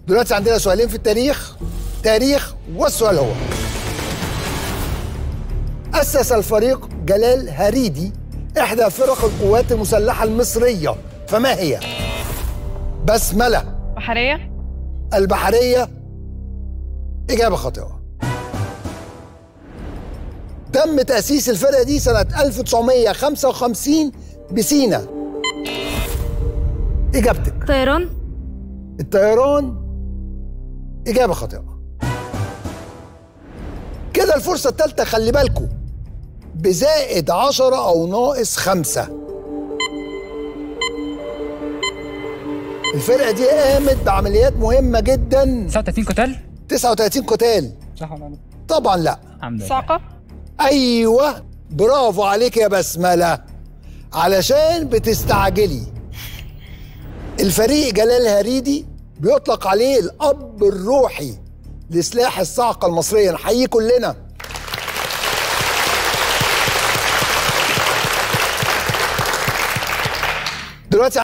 دلوقتي عندنا سؤالين في التاريخ تاريخ والسؤال هو أسس الفريق جلال هريدي إحدى فرق القوات المسلحة المصرية فما هي؟ بسملة بحرية البحرية إجابة خاطئة تم تأسيس الفرقة دي سنة 1955 بسينا إجابتك طيران الطيران إجابة خاطئة كده الفرصة الثالثة خلي بالكم بزائد عشرة أو ناقص خمسة الفرقة دي قامت بعمليات مهمة جدا 39 قتال 39 قتال صح ولا لا؟ طبعا لا الحمد لله صاعقة ايوه برافو عليك يا بسمله علشان بتستعجلي الفريق جلال هريدي بيطلق عليه الاب الروحي لسلاح الصاعقه المصريه نحييه كلنا دلوقتي